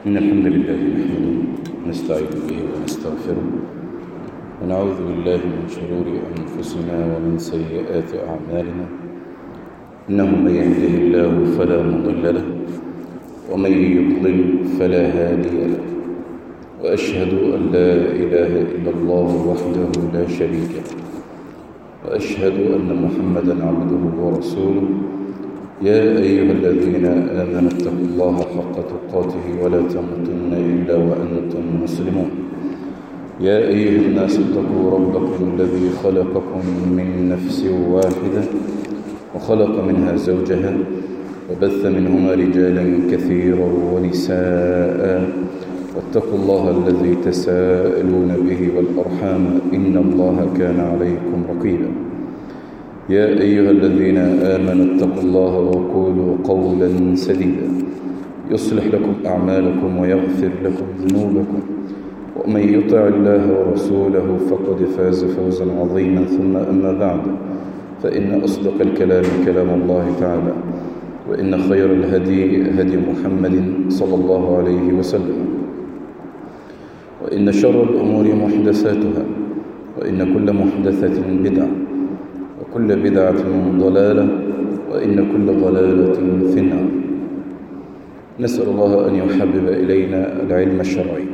إن الحمد لله نحمده ونستعين به ونستغفره ونعوذ بالله من شرور أنفسنا ومن سيئات أعمالنا إنه من يهده الله فلا مضل له ومن يضلل فلا هادي له وأشهد أن لا إله إلا الله وحده لا شريك له وأشهد أن محمدا عبده ورسوله يا أيها الذين آمنوا اتقوا الله حق تقاته ولا تموتن إلا وأنتم مسلمون يا أيها الناس اتقوا ربكم الذي خلقكم من نفس واحدة وخلق منها زوجها وبث منهما رجالا كثيرا ونساء واتقوا الله الذي تساءلون به والأرحام إن الله كان عليكم رقيبا يا أيها الذين آمنوا اتقوا الله وقولوا قولا سديدا يصلح لكم أعمالكم ويغفر لكم ذنوبكم ومن يطع الله ورسوله فقد فاز فوزا عظيما ثم أما بعد فإن أصدق الكلام كلام الله تعالى وإن خير الهدي هدي محمد صلى الله عليه وسلم وإن شر الأمور محدثاتها وإن كل محدثة بدعة وكل بدعة ضلالة وإن كل ضلالة في النار نسأل الله أن يحبب إلينا العلم الشرعي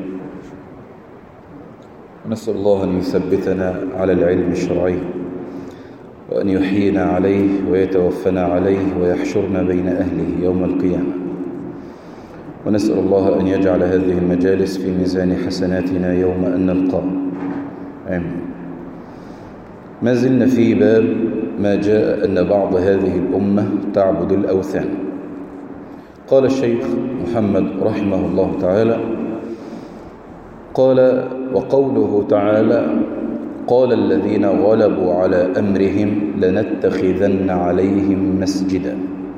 ونسأل الله أن يثبتنا على العلم الشرعي وأن يحيينا عليه ويتوفنا عليه ويحشرنا بين أهله يوم القيامة ونسأل الله أن يجعل هذه المجالس في ميزان حسناتنا يوم أن نلقاه آمين ما زلنا في باب ما جاء أن بعض هذه الأمة تعبد الأوثان قال الشيخ محمد رحمه الله تعالى قال وقوله تعالى قال الذين غلبوا على أمرهم لنتخذن عليهم مسجدا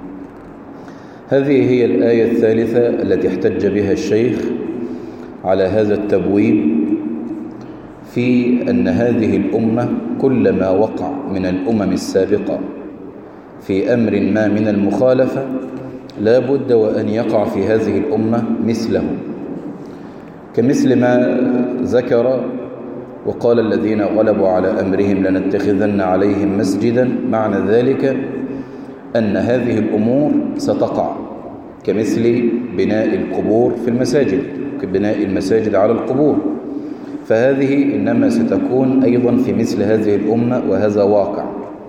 هذه هي الآية الثالثة التي احتج بها الشيخ على هذا التبويب في أن هذه الأمة كلما وقع من الأمم السابقة في أمر ما من المخالفة لا بد وأن يقع في هذه الأمة مثله كمثل ما ذكر وقال الذين غلبوا على أمرهم لنتخذن عليهم مسجدا معنى ذلك أن هذه الأمور ستقع كمثل بناء القبور في المساجد كبناء المساجد على القبور فهذه إنما ستكون أيضا في مثل هذه الأمة وهذا واقع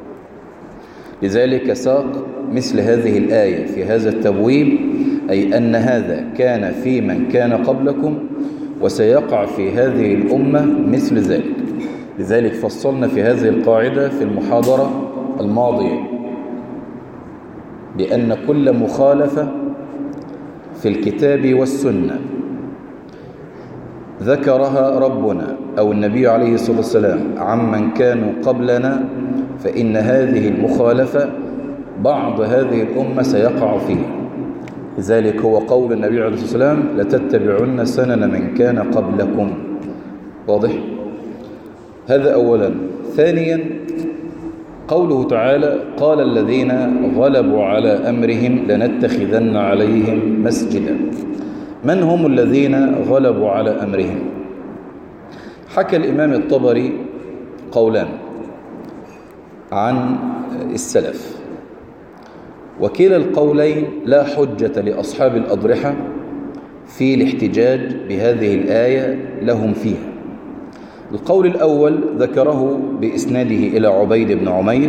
لذلك ساق مثل هذه الآية في هذا التبويب أي أن هذا كان في من كان قبلكم وسيقع في هذه الأمة مثل ذلك لذلك فصلنا في هذه القاعدة في المحاضرة الماضية بأن كل مخالفة في الكتاب والسنة ذكرها ربنا أو النبي عليه الصلاة والسلام عمن كانوا قبلنا فإن هذه المخالفة بعض هذه الأمة سيقع فيها لذلك هو قول النبي عليه الصلاة والسلام لتتبعن سنن من كان قبلكم واضح هذا أولا ثانيا قوله تعالى قال الذين غلبوا على أمرهم لنتخذن عليهم مسجدا من هم الذين غلبوا على أمرهم حكى الإمام الطبري قولان عن السلف وكلا القولين لا حجة لأصحاب الأضرحة في الاحتجاج بهذه الآية لهم فيها القول الأول ذكره بإسناده إلى عبيد بن عمير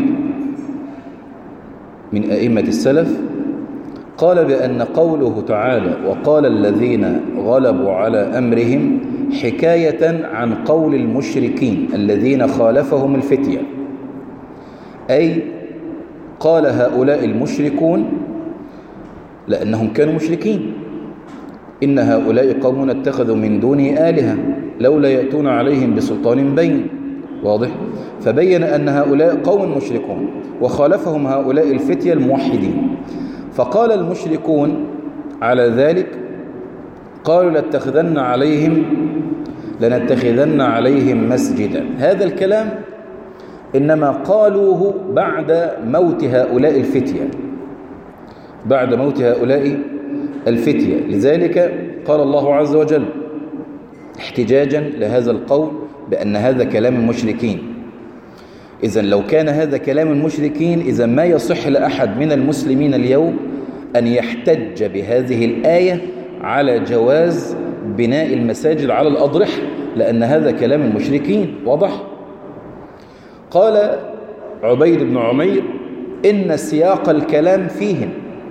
من أئمة السلف قال بأن قوله تعالى وقال الذين غلبوا على أمرهم حكاية عن قول المشركين الذين خالفهم الفتية أي قال هؤلاء المشركون لأنهم كانوا مشركين إن هؤلاء قوم اتخذوا من دونه آلهة لولا يأتون عليهم بسلطان بين واضح فبين أن هؤلاء قوم مشركون وخالفهم هؤلاء الفتية الموحدين فقال المشركون على ذلك قالوا لاتخذن عليهم لنتخذن عليهم مسجدا هذا الكلام إنما قالوه بعد موت هؤلاء الفتية بعد موت هؤلاء الفتية لذلك قال الله عز وجل احتجاجا لهذا القول بأن هذا كلام المشركين إذا لو كان هذا كلام المشركين إذا ما يصح لأحد من المسلمين اليوم أن يحتج بهذه الآية على جواز بناء المساجد على الأضرحة لأن هذا كلام المشركين واضح قال عبيد بن عمير إن سياق الكلام فيهم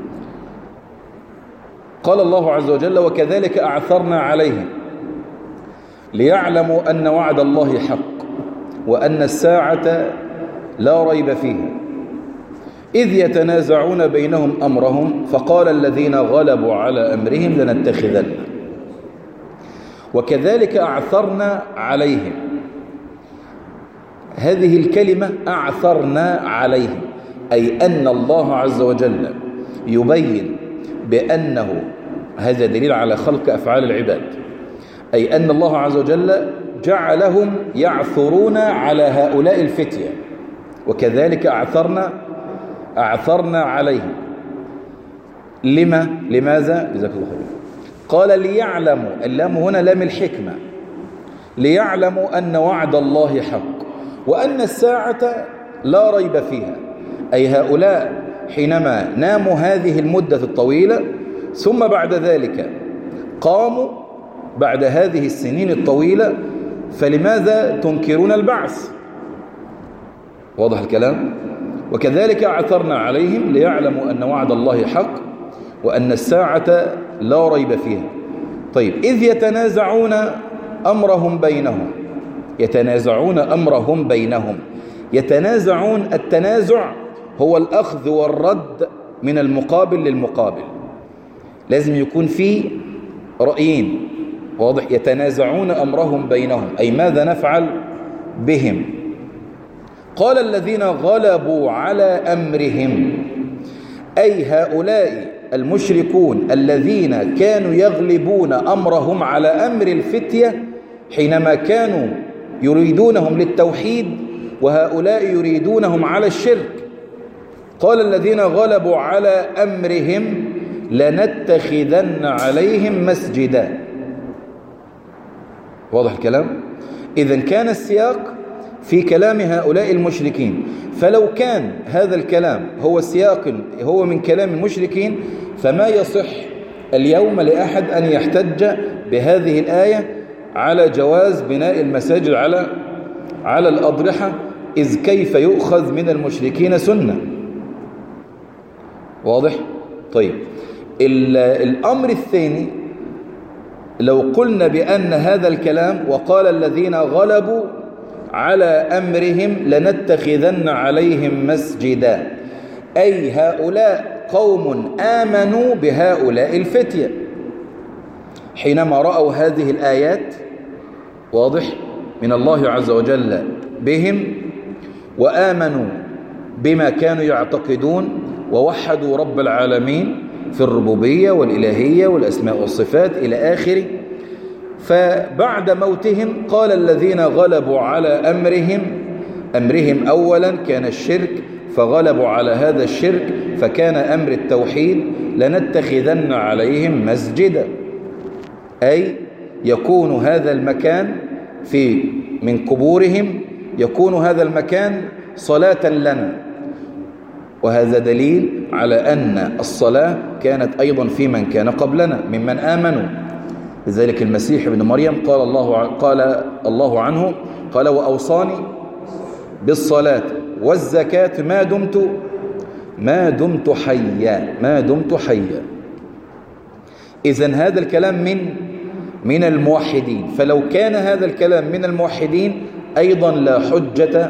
قال الله عز وجل وكذلك أعثرنا عليهم ليعلموا أن وعد الله حق وأن الساعة لا ريب فيها إذ يتنازعون بينهم أمرهم فقال الذين غلبوا على أمرهم لنتخذن وكذلك أعثرنا عليهم هذه الكلمة أعثرنا عليهم أي أن الله عز وجل يبين بأنه هذا دليل على خلق أفعال العباد أي أن الله عز وجل جعلهم يعثرون على هؤلاء الفتية وكذلك أعثرنا أعثرنا عليهم لما لماذا جزاك الله خير قال ليعلموا اللام هنا لام الحكمة ليعلموا أن وعد الله حق وأن الساعة لا ريب فيها أي هؤلاء حينما ناموا هذه المدة الطويلة ثم بعد ذلك قاموا بعد هذه السنين الطويلة فلماذا تنكرون البعث واضح الكلام وكذلك أعثرنا عليهم ليعلموا أن وعد الله حق وأن الساعة لا ريب فيها طيب إذ يتنازعون أمرهم بينهم يتنازعون أمرهم بينهم يتنازعون التنازع هو الأخذ والرد من المقابل للمقابل لازم يكون في رأيين واضح يتنازعون أمرهم بينهم أي ماذا نفعل بهم قال الذين غلبوا على أمرهم أي هؤلاء المشركون الذين كانوا يغلبون أمرهم على أمر الفتية حينما كانوا يريدونهم للتوحيد وهؤلاء يريدونهم على الشرك قال الذين غلبوا على أمرهم لنتخذن عليهم مسجدا واضح الكلام إذا كان السياق في كلام هؤلاء المشركين فلو كان هذا الكلام هو سياق هو من كلام المشركين فما يصح اليوم لأحد أن يحتج بهذه الآية على جواز بناء المساجد على على الأضرحة إذ كيف يؤخذ من المشركين سنة واضح؟ طيب الأمر الثاني لو قلنا بأن هذا الكلام وقال الذين غلبوا على أمرهم لنتخذن عليهم مسجدا أي هؤلاء قوم آمنوا بهؤلاء الفتية حينما رأوا هذه الآيات واضح من الله عز وجل بهم وآمنوا بما كانوا يعتقدون ووحدوا رب العالمين في الربوبية والإلهية والأسماء والصفات إلى آخره فبعد موتهم قال الذين غلبوا على أمرهم أمرهم أولا كان الشرك فغلبوا على هذا الشرك فكان أمر التوحيد لنتخذن عليهم مسجدا أي يكون هذا المكان في من قبورهم يكون هذا المكان صلاة لنا وهذا دليل على أن الصلاة كانت أيضا في من كان قبلنا ممن آمنوا لذلك المسيح ابن مريم قال الله قال الله عنه قال وأوصاني بالصلاة والزكاة ما دمت ما دمت حيا ما دمت حيا إذا هذا الكلام من من الموحدين فلو كان هذا الكلام من الموحدين أيضا لا حجة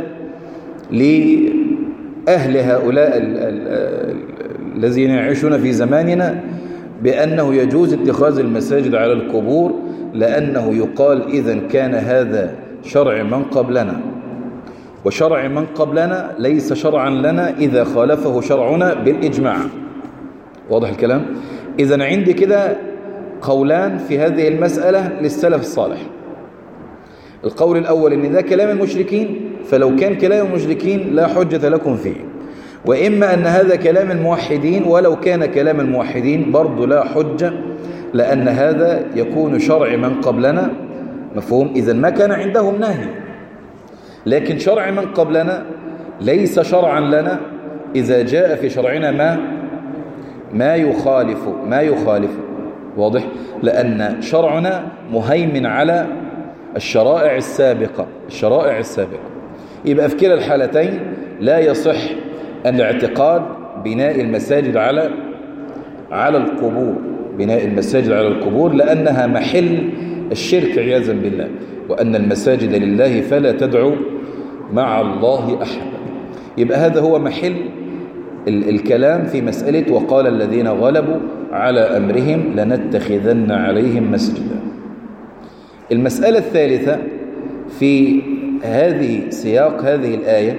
لأهل هؤلاء الذين يعيشون في زماننا بأنه يجوز اتخاذ المساجد على القبور لأنه يقال إذا كان هذا شرع من قبلنا وشرع من قبلنا ليس شرعا لنا إذا خالفه شرعنا بالإجماع واضح الكلام إذا عندي كده قولان في هذه المسألة للسلف الصالح القول الأول إن ده كلام المشركين فلو كان كلام المشركين لا حجة لكم فيه وإما أن هذا كلام الموحدين ولو كان كلام الموحدين برضو لا حجة لأن هذا يكون شرع من قبلنا مفهوم إذا ما كان عندهم نهي لكن شرع من قبلنا ليس شرعا لنا إذا جاء في شرعنا ما ما يخالف ما يخالف واضح لأن شرعنا مهيمن على الشرائع السابقة الشرائع السابقة يبقى في كلا الحالتين لا يصح الاعتقاد بناء المساجد على على القبور بناء المساجد على القبور لأنها محل الشرك عياذا بالله وأن المساجد لله فلا تدعو مع الله أحد يبقى هذا هو محل الكلام في مسألة وقال الذين غلبوا على أمرهم لنتخذن عليهم مسجدا المسألة الثالثة في هذه سياق هذه الآية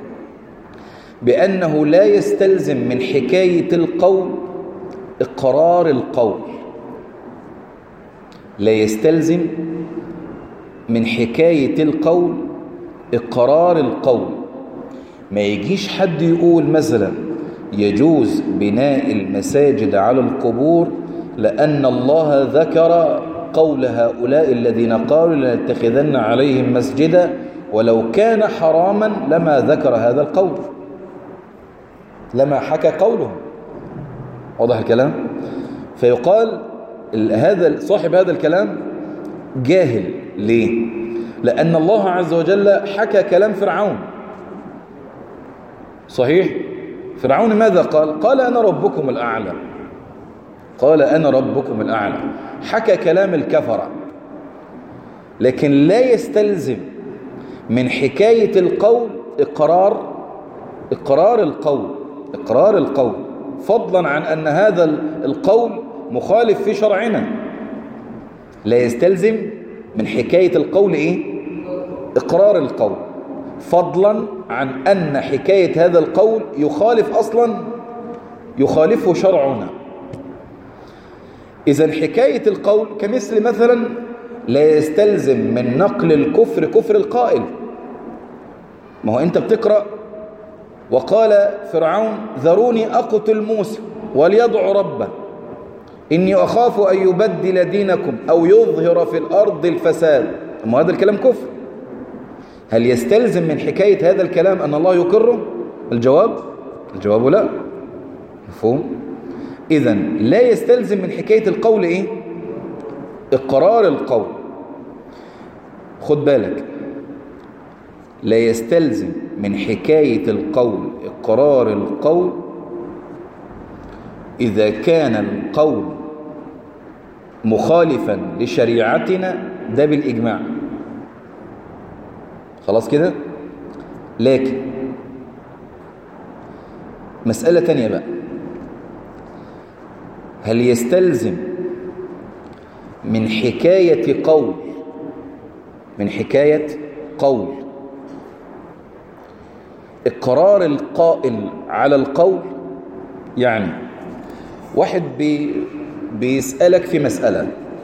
بأنه لا يستلزم من حكاية القول إقرار القول لا يستلزم من حكاية القول إقرار القول ما يجيش حد يقول مثلا يجوز بناء المساجد على القبور لأن الله ذكر قول هؤلاء الذين قالوا لنتخذن عليهم مسجدا ولو كان حراما لما ذكر هذا القول لما حكى قولهم واضح الكلام فيقال هذا صاحب هذا الكلام جاهل ليه لأن الله عز وجل حكى كلام فرعون صحيح فرعون ماذا قال قال أنا ربكم الأعلى قال أنا ربكم الأعلى حكى كلام الكفرة لكن لا يستلزم من حكاية القول إقرار إقرار القول إقرار القول فضلا عن أن هذا القول مخالف في شرعنا لا يستلزم من حكاية القول إيه إقرار القول فضلا عن أن حكاية هذا القول يخالف أصلا يخالفه شرعنا إذا حكاية القول كمثل مثلا لا يستلزم من نقل الكفر كفر القائل ما هو أنت بتقرأ وقال فرعون ذروني أقتل موسى وليدع ربه إني أخاف أن يبدل دينكم أو يظهر في الأرض الفساد أما هذا الكلام كفر هل يستلزم من حكاية هذا الكلام أن الله يقره الجواب الجواب لا مفهوم إذا لا يستلزم من حكاية القول إيه إقرار القول خد بالك لا يستلزم من حكاية القول إقرار القول إذا كان القول مخالفا لشريعتنا ده بالإجماع خلاص كده لكن مسألة تانية بقى هل يستلزم من حكاية قول من حكاية قول إقرار القائل على القول يعني واحد بي بيسألك في مسألة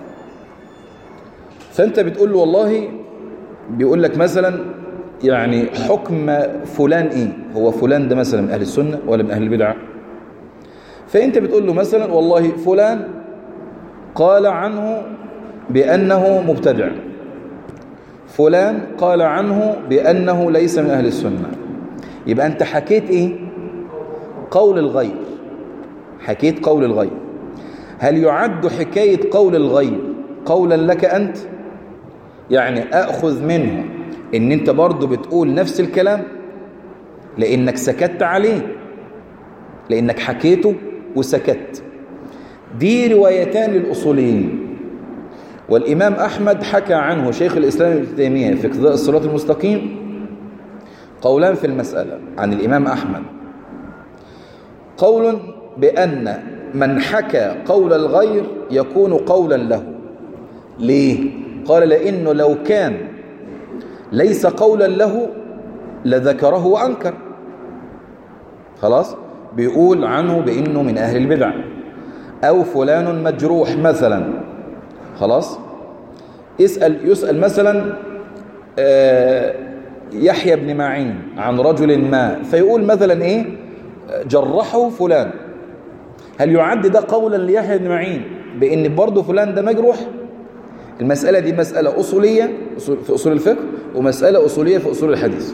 فأنت بتقول له والله بيقول لك مثلا يعني حكم فلان إيه هو فلان ده مثلا من أهل السنة ولا من أهل البدعة فأنت بتقول له مثلا والله فلان قال عنه بأنه مبتدع فلان قال عنه بأنه ليس من أهل السنة يبقى أنت حكيت إيه قول الغير حكيت قول الغير هل يعد حكاية قول الغير قولا لك أنت يعني أخذ منه إن أنت برضو بتقول نفس الكلام لأنك سكت عليه لأنك حكيته وسكت دي روايتان للأصوليين والإمام أحمد حكى عنه شيخ الإسلام ابن تيمية في قضاء الصراط المستقيم قولان في المسألة عن الإمام أحمد قول بأن من حكى قول الغير يكون قولا له ليه؟ قال لأنه لو كان ليس قولا له لذكره وأنكر خلاص بيقول عنه بأنه من أهل البدع أو فلان مجروح مثلا خلاص يسأل, يسأل مثلا يحيى بن معين عن رجل ما فيقول مثلا إيه جرحه فلان هل يعد ده قولا ليحيى بن معين بان برضه فلان ده مجروح المسألة دي مسألة أصولية في أصول الفقه ومسألة أصولية في أصول الحديث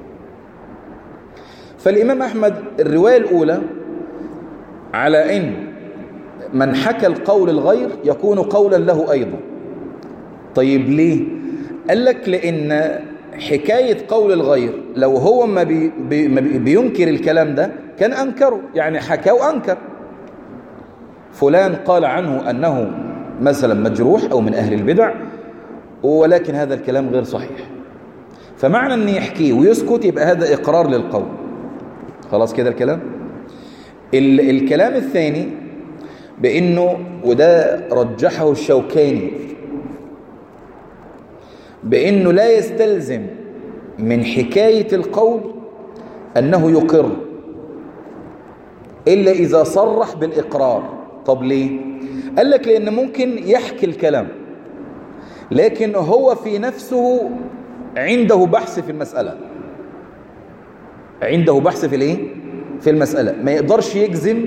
فالإمام أحمد الرواية الأولى على أن من حكى القول الغير يكون قولا له أيضا طيب ليه؟ قال لك لأن حكاية قول الغير لو هو ما, بي بي ما بينكر الكلام ده كان أنكره يعني حكى وأنكر فلان قال عنه أنه مثلا مجروح أو من أهل البدع ولكن هذا الكلام غير صحيح فمعنى أن يحكيه ويسكت يبقى هذا إقرار للقول خلاص كده الكلام ال الكلام الثاني بأنه وده رجحه الشوكاني بأنه لا يستلزم من حكاية القول أنه يقر إلا إذا صرح بالإقرار طب ليه؟ قال لك لأن ممكن يحكي الكلام لكن هو في نفسه عنده بحث في المسألة عنده بحث في الايه في المسألة ما يقدرش يجزم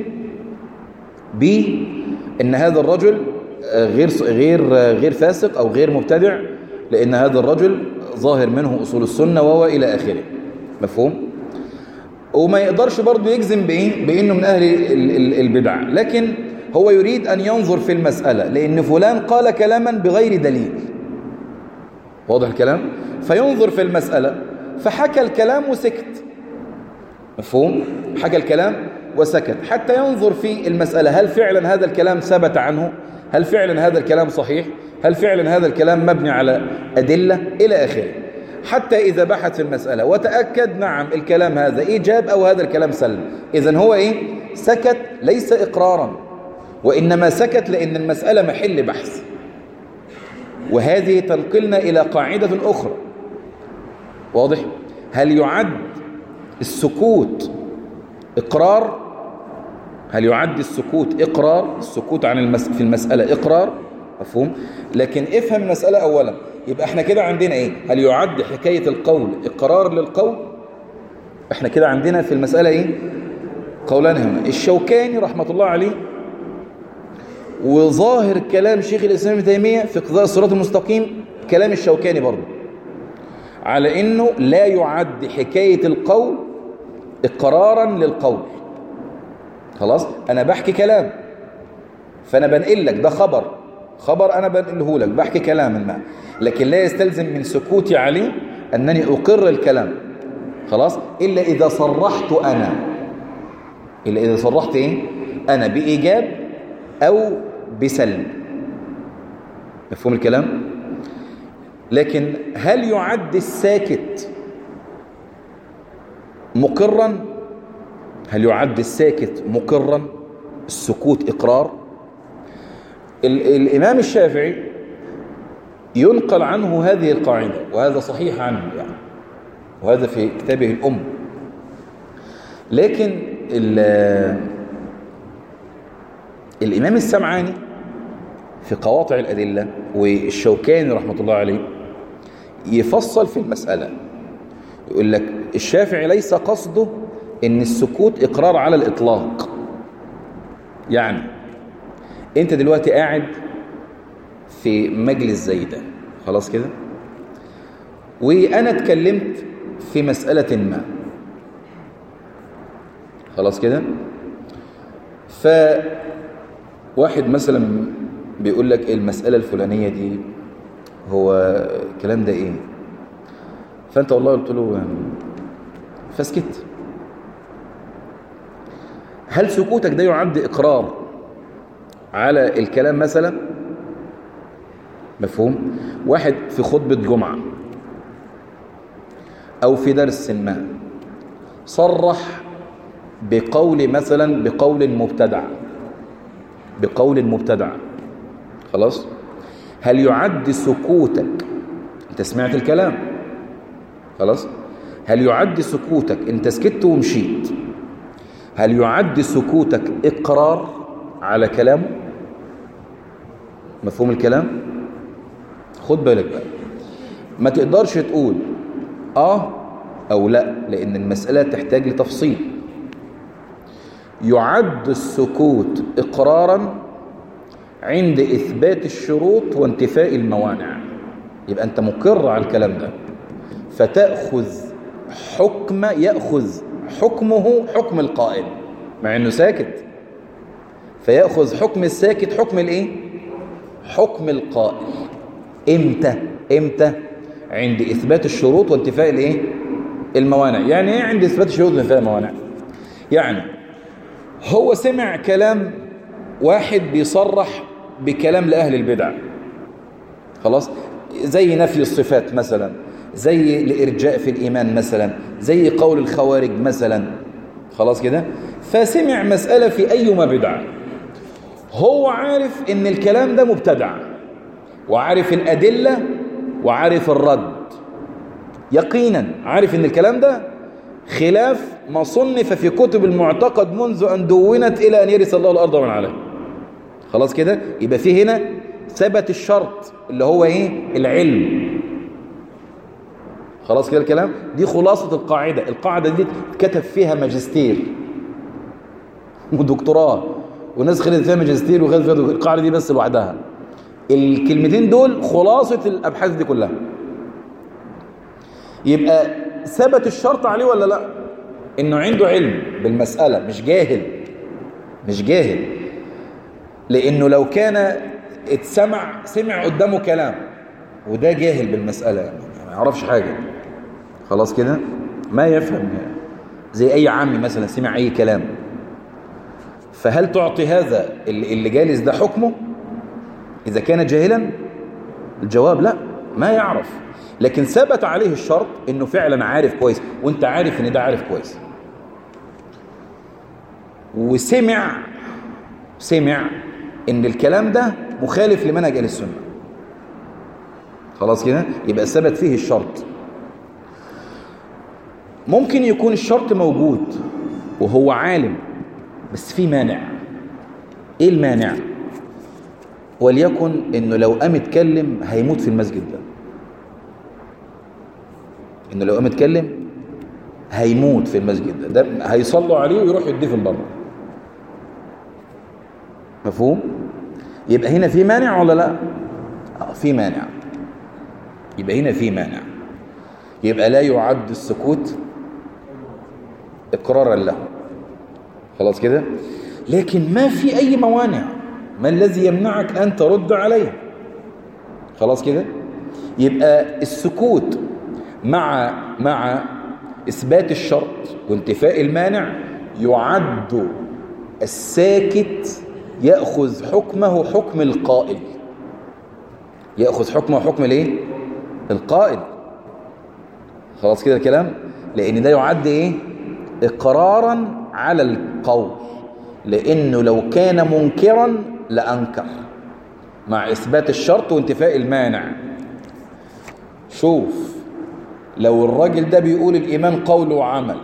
بأن هذا الرجل غير غير غير فاسق أو غير مبتدع لأن هذا الرجل ظاهر منه أصول السنة وهو إلى آخره مفهوم وما يقدرش برضه يجزم بإيه بأنه من أهل البدع لكن هو يريد أن ينظر في المسألة لأن فلان قال كلاما بغير دليل واضح الكلام فينظر في المسألة فحكى الكلام وسكت مفهوم حكى الكلام وسكت حتى ينظر في المسألة هل فعلا هذا الكلام ثبت عنه هل فعلا هذا الكلام صحيح هل فعلا هذا الكلام مبني على أدلة إلى آخره حتى إذا بحث في المسألة وتأكد نعم الكلام هذا إيجاب أو هذا الكلام سلب إذن هو إيه سكت ليس إقرارا وإنما سكت لأن المسألة محل بحث وهذه تنقلنا إلى قاعدة أخرى واضح هل يعد السكوت إقرار هل يعد السكوت إقرار السكوت عن المس... في المسألة إقرار مفهوم لكن افهم المسألة أولا يبقى احنا كده عندنا ايه هل يعد حكاية القول إقرار للقول احنا كده عندنا في المسألة ايه قولان هنا الشوكاني رحمة الله عليه وظاهر كلام شيخ الإسلام ابن تيمية في قضاء الصراط المستقيم كلام الشوكاني برضه على انه لا يعد حكاية القول اقرارا للقول خلاص انا بحكي كلام فانا بنقل لك ده خبر خبر انا بنقله لك بحكي كلاما ما لكن لا يستلزم من سكوتي عليه انني اقر الكلام خلاص الا اذا صرحت انا الا اذا صرحت ايه انا بايجاب او بسلب مفهوم الكلام لكن هل يعد الساكت مقرا هل يعد الساكت مقرا السكوت إقرار الإمام الشافعي ينقل عنه هذه القاعدة وهذا صحيح عنه يعني وهذا في كتابه الأم لكن الإمام السمعاني في قواطع الأدلة والشوكاني رحمة الله عليه يفصل في المسألة يقول لك الشافعي ليس قصده ان السكوت اقرار على الاطلاق يعني انت دلوقتي قاعد في مجلس زي ده خلاص كده وانا اتكلمت في مسألة ما خلاص كده فواحد مثلا بيقول لك المسألة الفلانية دي هو الكلام ده ايه فانت والله قلت له فسكت هل سكوتك ده يعد اقرار على الكلام مثلا مفهوم واحد في خطبة جمعة او في درس ما صرح بقول مثلا بقول مبتدع بقول مبتدع خلاص هل يعد سكوتك انت سمعت الكلام خلاص هل يعد سكوتك انت سكت ومشيت هل يعد سكوتك اقرار على كلامه مفهوم الكلام خد بالك بقى ما تقدرش تقول اه او لا لان المسألة تحتاج لتفصيل يعد السكوت اقرارا عند إثبات الشروط وانتفاء الموانع يبقى أنت مقر على الكلام ده فتأخذ حكم يأخذ حكمه حكم القائل مع أنه ساكت فيأخذ حكم الساكت حكم الإيه؟ حكم القائل إمتى؟ إمتى؟ عند إثبات الشروط وانتفاء الإيه؟ الموانع يعني إيه عند إثبات الشروط وانتفاء الموانع؟ يعني هو سمع كلام واحد بيصرح بكلام لأهل البدع خلاص زي نفي الصفات مثلا زي الإرجاء في الإيمان مثلا زي قول الخوارج مثلا خلاص كده فسمع مسألة في أيما بدعة هو عارف ان الكلام ده مبتدع وعارف الأدلة وعارف الرد يقينا عارف ان الكلام ده خلاف ما صنف في كتب المعتقد منذ أن دونت إلى أن يرث الله الأرض ومن عليها خلاص كده يبقى في هنا ثبت الشرط اللي هو ايه العلم خلاص كده الكلام دي خلاصة القاعدة القاعدة دي كتب فيها ماجستير ودكتوراه وناس خدت فيها ماجستير وخدت فيها القاعدة دي بس لوحدها الكلمتين دول خلاصة الأبحاث دي كلها يبقى ثبت الشرط عليه ولا لا انه عنده علم بالمسألة مش جاهل مش جاهل لانه لو كان اتسمع سمع قدامه كلام وده جاهل بالمسألة يعني ما يعرفش حاجة خلاص كده ما يفهم زي اي عامي مثلا سمع اي كلام فهل تعطي هذا اللي جالس ده حكمه إذا كان جاهلا الجواب لا ما يعرف لكن ثبت عليه الشرط انه فعلا عارف كويس وانت عارف ان ده عارف كويس وسمع سمع ان الكلام ده مخالف لمنهج اهل السنه خلاص كده يبقى ثبت فيه الشرط ممكن يكون الشرط موجود وهو عالم بس في مانع ايه المانع وليكن انه لو قام اتكلم هيموت في المسجد ده انه لو قام اتكلم هيموت في المسجد ده, ده هيصلوا عليه ويروح يدفن بره مفهوم يبقى هنا في مانع ولا لا اه في مانع يبقى هنا في مانع يبقى لا يعد السكوت اقرارا له خلاص كده لكن ما في اي موانع ما الذي يمنعك ان ترد عليه خلاص كده يبقى السكوت مع مع اثبات الشرط وانتفاء المانع يعد الساكت ياخذ حكمه حكم القائل ياخذ حكمه حكم الايه القائل خلاص كده الكلام لان ده يعد ايه اقرارا على القول لانه لو كان منكرا لانكر مع اثبات الشرط وانتفاء المانع شوف لو الراجل ده بيقول الايمان قول وعمل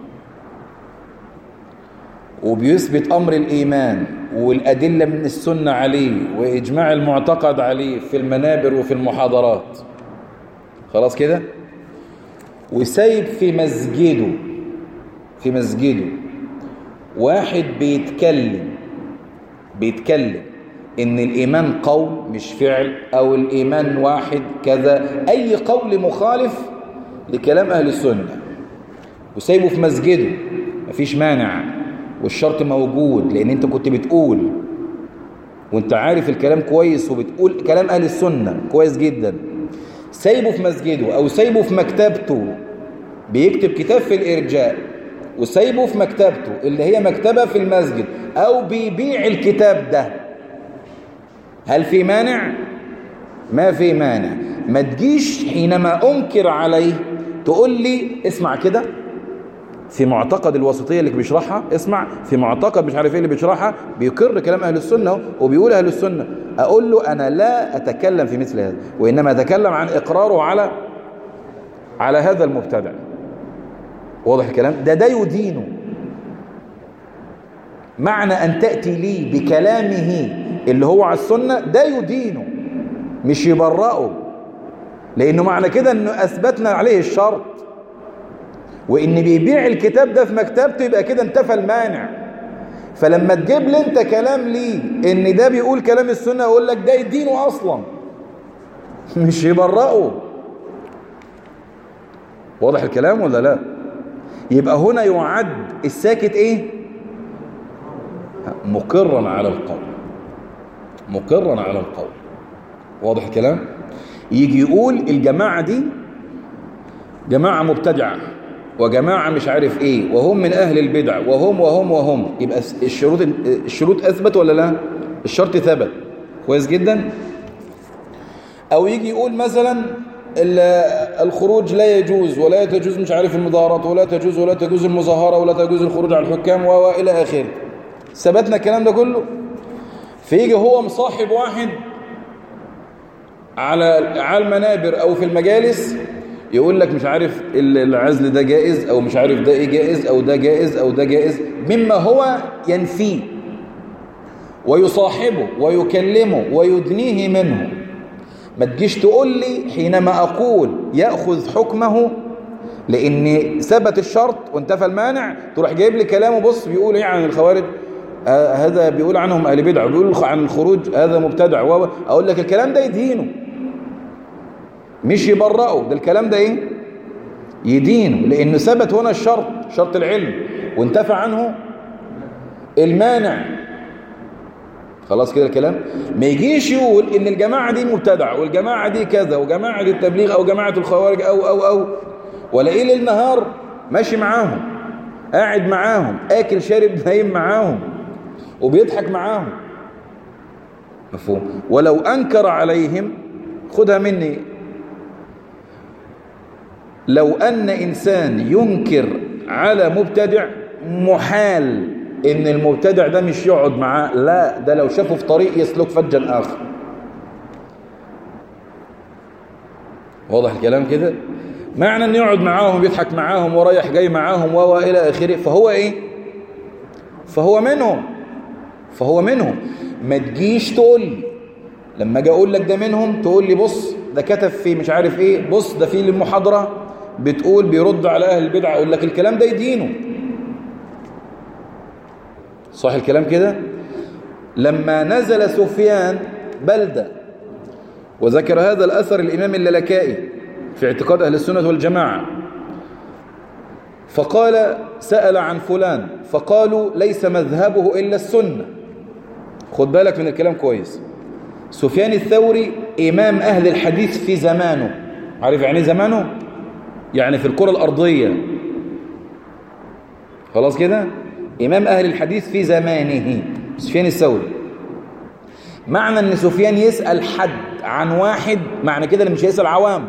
وبيثبت امر الايمان والادله من السنه عليه واجماع المعتقد عليه في المنابر وفي المحاضرات خلاص كده وسايب في مسجده في مسجده واحد بيتكلم بيتكلم ان الايمان قول مش فعل او الايمان واحد كذا اي قول مخالف لكلام اهل السنه وسايبه في مسجده مفيش مانع والشرط موجود لان انت كنت بتقول وانت عارف الكلام كويس وبتقول كلام اهل السنه كويس جدا سايبه في مسجده او سايبه في مكتبته بيكتب كتاب في الارجاء وسايبه في مكتبته اللي هي مكتبة في المسجد او بيبيع الكتاب ده هل في مانع ما في مانع ما تجيش حينما انكر عليه تقول لي اسمع كده في معتقد الوسطية اللي بيشرحها اسمع في معتقد مش عارف ايه اللي بيشرحها بيقر كلام اهل السنة وبيقول اهل السنة اقول له انا لا اتكلم في مثل هذا وانما اتكلم عن اقراره على على هذا المبتدع واضح الكلام ده ده يدينه معنى ان تأتي لي بكلامه اللي هو على السنة ده يدينه مش يبرئه لانه معنى كده انه اثبتنا عليه الشرط وان بيبيع الكتاب ده في مكتبته يبقى كده انتفى المانع فلما تجيب لي انت كلام ليه ان ده بيقول كلام السنة يقول لك ده دينه اصلا مش يبرئه واضح الكلام ولا لا يبقى هنا يعد الساكت ايه مقرا على القول مقرا على القول واضح الكلام يجي يقول الجماعة دي جماعة مبتدعة وجماعة مش عارف ايه وهم من اهل البدع وهم وهم وهم يبقى الشروط الشروط اثبت ولا لا الشرط ثبت كويس جدا او يجي يقول مثلا الخروج لا يجوز ولا تجوز مش عارف المظاهرات ولا تجوز ولا تجوز المظاهرة ولا تجوز الخروج على الحكام والى اخره ثبتنا الكلام ده كله فيجي هو مصاحب واحد على على المنابر او في المجالس يقول لك مش عارف العزل ده جائز او مش عارف ده ايه جائز او ده جائز او ده جائز مما هو ينفيه ويصاحبه ويكلمه ويدنيه منه ما تجيش تقول لي حينما اقول ياخذ حكمه لان ثبت الشرط وانتفى المانع تروح جايب لي كلامه بص بيقول ايه عن الخوارج آه هذا بيقول عنهم اهل بدع بيقول عن الخروج هذا مبتدع اقول لك الكلام ده يدينه مش يبرئه ده الكلام ده ايه يدينه لانه ثبت هنا الشرط شرط العلم وانتفى عنه المانع خلاص كده الكلام ما يجيش يقول ان الجماعة دي مبتدع والجماعة دي كذا وجماعة التبليغ او جماعة الخوارج او او او ولا ايه ليل نهار ماشي معاهم قاعد معاهم اكل شارب نايم معاهم وبيضحك معاهم مفهوم ولو انكر عليهم خدها مني لو أن إنسان ينكر على مبتدع محال إن المبتدع ده مش يقعد معاه لا ده لو شافه في طريق يسلك فجا آخر واضح الكلام كده معنى أن يقعد معاهم يضحك معاهم ورايح جاي معاهم و إلى آخره فهو إيه فهو منهم فهو منهم ما تجيش تقول لي لما اجي اقول لك ده منهم تقول لي بص ده كتب في مش عارف ايه بص ده في المحاضره بتقول بيرد على أهل البدع أقول لك الكلام ده يدينه صح الكلام كده لما نزل سفيان بلدة وذكر هذا الأثر الإمام اللالكائي في اعتقاد أهل السنة والجماعة فقال سأل عن فلان فقالوا ليس مذهبه إلا السنة خد بالك من الكلام كويس سفيان الثوري إمام أهل الحديث في زمانه عارف يعني زمانه يعني في الكرة الأرضية خلاص كده إمام أهل الحديث في زمانه سفيان الثوري معنى أن سفيان يسأل حد عن واحد معنى كده اللي مش هيسأل عوام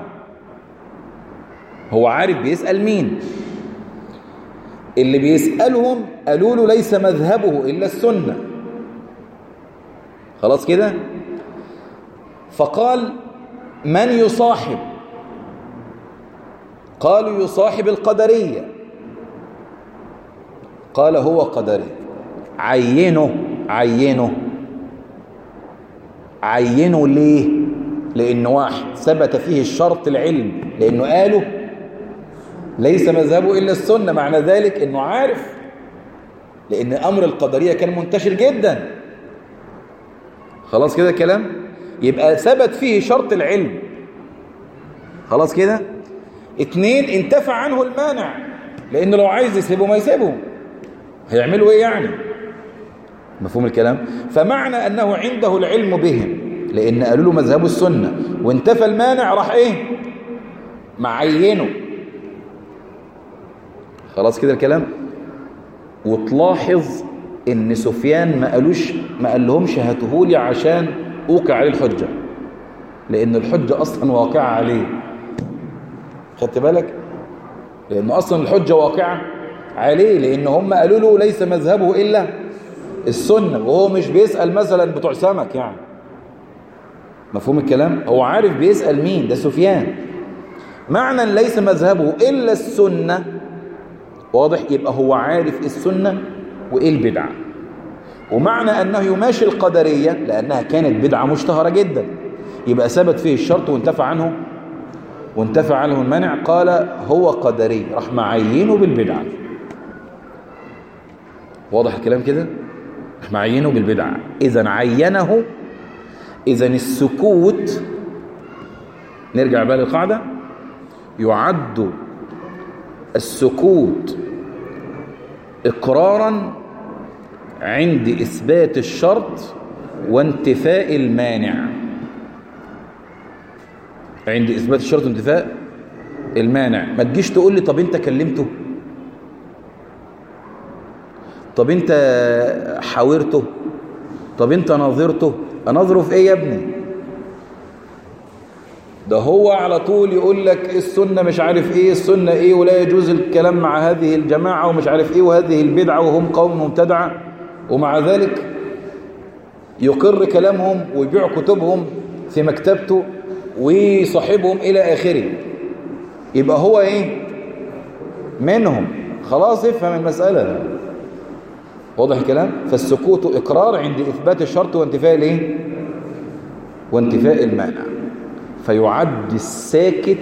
هو عارف بيسأل مين اللي بيسألهم قالوا له ليس مذهبه إلا السنة خلاص كده فقال من يصاحب قالوا يصاحب القدرية قال هو قدري عينه عينه عينه ليه لأنه واحد ثبت فيه الشرط العلم لأنه قالوا ليس مذهبه إلا السنة معنى ذلك أنه عارف لأن أمر القدرية كان منتشر جدا خلاص كده الكلام يبقى ثبت فيه شرط العلم خلاص كده اتنين انتفع عنه المانع لأنه لو عايز يسيبه ما يسيبه هيعملوا ايه يعني مفهوم الكلام فمعنى أنه عنده العلم بهم لأن قالوا له مذهب السنة وانتفى المانع راح ايه معينه خلاص كده الكلام وتلاحظ ان سفيان ما قالوش ما قال لهمش هاتهولي عشان اوقع عليه الحجة لان الحجة اصلا واقعة عليه خدت بالك لان اصلا الحجة واقعة عليه لان هم قالوا له ليس مذهبه الا السنة وهو مش بيسأل مثلا بتوع سمك يعني مفهوم الكلام هو عارف بيسأل مين ده سفيان معنى ليس مذهبه إلا السنة واضح يبقى هو عارف السنة وإيه البدعة ومعنى أنه يماشي القدرية لأنها كانت بدعة مشتهرة جدا يبقى ثبت فيه الشرط وانتفع عنه وانتفع عنه المنع قال هو قدري راح معينه بالبدعة واضح الكلام كده معينه بالبدعة إذا عينه إذا السكوت نرجع بقى للقاعدة يعد السكوت إقرارا عند إثبات الشرط وانتفاء المانع عند إثبات الشرط وانتفاء المانع ما تجيش تقول لي طب انت كلمته طب انت حاورته طب انت ناظرته اناظره في ايه يا ابني ده هو على طول يقول لك السنة مش عارف ايه السنة ايه ولا يجوز الكلام مع هذه الجماعة ومش عارف ايه وهذه البدعة وهم قوم مبتدعة ومع ذلك يقر كلامهم ويبيع كتبهم في مكتبته ويصاحبهم إلى آخره يبقى هو إيه منهم خلاص افهم المسألة واضح الكلام فالسكوت إقرار عند إثبات الشرط وانتفاء الإيه وانتفاء المانع فيعد الساكت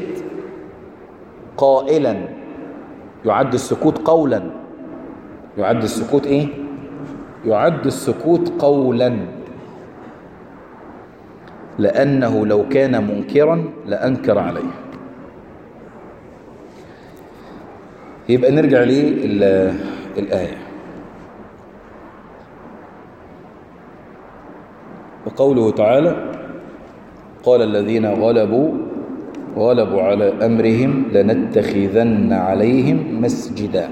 قائلا يعد السكوت قولا يعد السكوت إيه يعد السكوت قولا لأنه لو كان منكرا لأنكر عليه يبقى نرجع للآية وقوله تعالى قال الذين غلبوا غلبوا على أمرهم لنتخذن عليهم مسجدا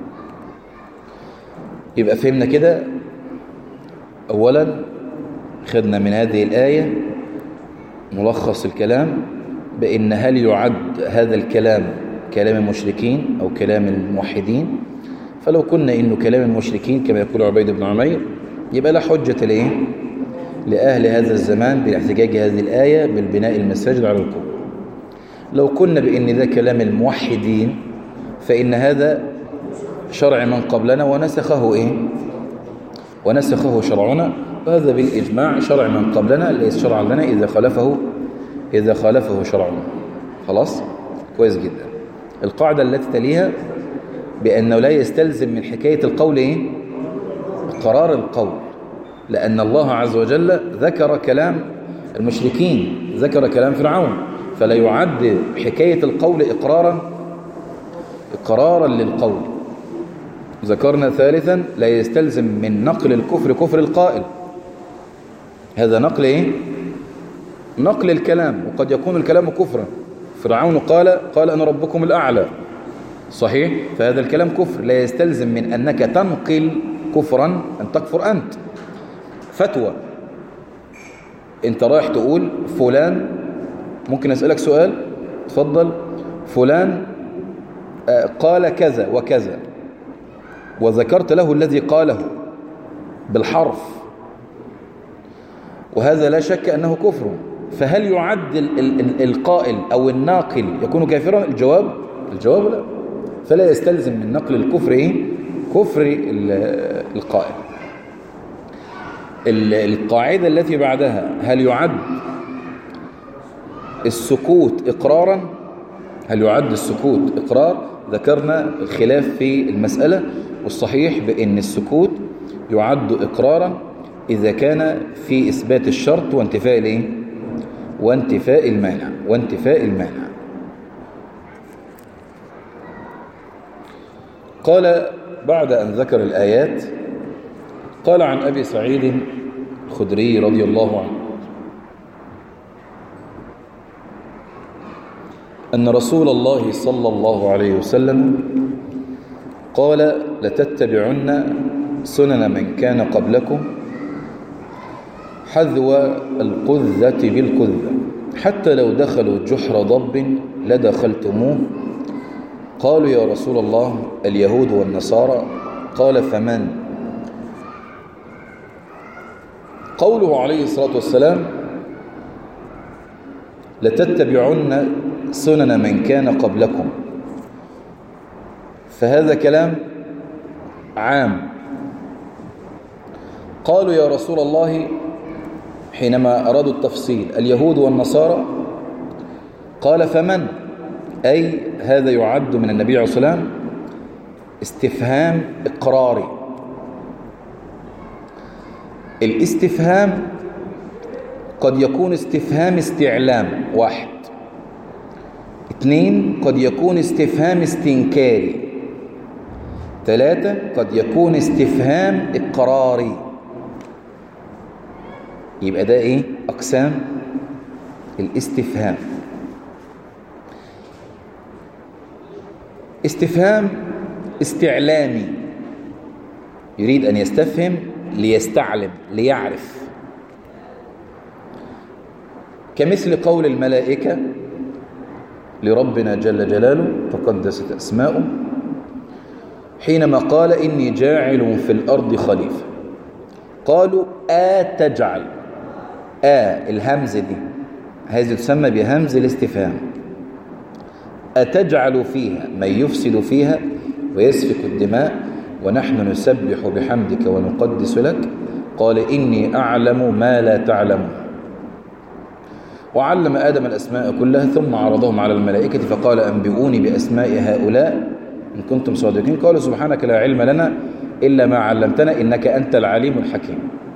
يبقى فهمنا كده أولا خدنا من هذه الآية ملخص الكلام بأن هل يعد هذا الكلام كلام المشركين أو كلام الموحدين فلو كنا إنه كلام المشركين كما يقول عبيد بن عمير يبقى لا حجة لإيه لأهل هذا الزمان باحتجاج هذه الآية بالبناء المساجد على القبور لو كنا بأن ذا كلام الموحدين فإن هذا شرع من قبلنا ونسخه إيه ونسخه شرعنا وهذا بالإجماع شرع من قبلنا ليس شرعا لنا إذا خالفه إذا خالفه شرعنا خلاص كويس جدا القاعدة التي تليها بأنه لا يستلزم من حكاية القول إيه؟ قرار القول لأن الله عز وجل ذكر كلام المشركين ذكر كلام فرعون فلا يعد حكاية القول إقرارا إقرارا للقول ذكرنا ثالثا لا يستلزم من نقل الكفر كفر القائل هذا نقل إيه؟ نقل الكلام وقد يكون الكلام كفرا فرعون قال قال أنا ربكم الأعلى صحيح فهذا الكلام كفر لا يستلزم من أنك تنقل كفرا أن تكفر أنت فتوى انت رايح تقول فلان ممكن أسألك سؤال تفضل فلان قال كذا وكذا وذكرت له الذي قاله بالحرف وهذا لا شك أنه كفر فهل يعد القائل أو الناقل يكون كافرا الجواب الجواب لا فلا يستلزم من نقل الكفر إيه؟ كفر القائل القاعدة التي بعدها هل يعد السكوت إقرارا هل يعد السكوت إقرار ذكرنا الخلاف في المسألة والصحيح بأن السكوت يعد إقرارا إذا كان في إثبات الشرط وانتفاء الإيه؟ وانتفاء المانع وانتفاء المانع قال بعد أن ذكر الآيات قال عن أبي سعيد الخدري رضي الله عنه أن رسول الله صلى الله عليه وسلم قال لتتبعن سنن من كان قبلكم حذو القذة بالقذة حتى لو دخلوا جحر ضب لدخلتموه قالوا يا رسول الله اليهود والنصارى قال فمن قوله عليه الصلاة والسلام لتتبعن سنن من كان قبلكم فهذا كلام عام قالوا يا رسول الله حينما أرادوا التفصيل اليهود والنصارى قال فمن أي هذا يعد من النبي عليه الصلاة والسلام استفهام إقراري الاستفهام قد يكون استفهام استعلام واحد اثنين قد يكون استفهام استنكاري ثلاثة قد يكون استفهام إقراري يبقى ده إيه أقسام الاستفهام استفهام استعلامي يريد أن يستفهم ليستعلم ليعرف كمثل قول الملائكة لربنا جل جلاله تقدست أسماؤه حينما قال إني جاعل في الأرض خليفة قالوا آتجعل آ الهمزة دي هذه تسمى بهمز الاستفهام أتجعل فيها من يفسد فيها ويسفك الدماء ونحن نسبح بحمدك ونقدس لك قال إني أعلم ما لا تعلمون وعلم آدم الأسماء كلها ثم عرضهم على الملائكة فقال أنبئوني بأسماء هؤلاء إن كنتم صادقين قالوا سبحانك لا علم لنا إلا ما علمتنا إنك أنت العليم الحكيم